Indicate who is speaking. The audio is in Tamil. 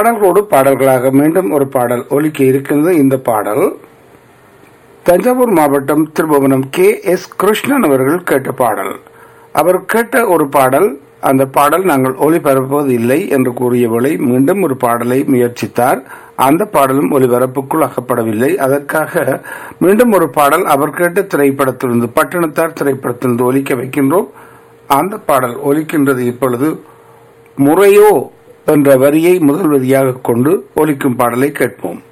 Speaker 1: பாடல்களோடு பாடல்களாக மீண்டும் ஒரு பாடல் ஒலிக்க இருக்கின்றது இந்த பாடல் தஞ்சாவூர் மாவட்டம் திருபுவனம் கே எஸ் கிருஷ்ணன் அவர்கள் கேட்ட பாடல் அவர் கேட்ட ஒரு பாடல் அந்த பாடல் நாங்கள் ஒளிபரப்புவது இல்லை என்று கூறிய வேளை மீண்டும் ஒரு பாடலை முயற்சித்தார் அந்த பாடலும் ஒலிபரப்புக்குள் அகப்படவில்லை அதற்காக மீண்டும் ஒரு பாடல் அவர் கேட்ட திரைப்படத்திலிருந்து பட்டணத்தார் திரைப்படத்திலிருந்து ஒலிக்க வைக்கின்றோம் அந்த பாடல் ஒலிக்கின்றது இப்பொழுது முறையோ என்ற வரியை முதல் வரியாக கொண்டு ஒலிக்கும் பாடலை கேட்போம்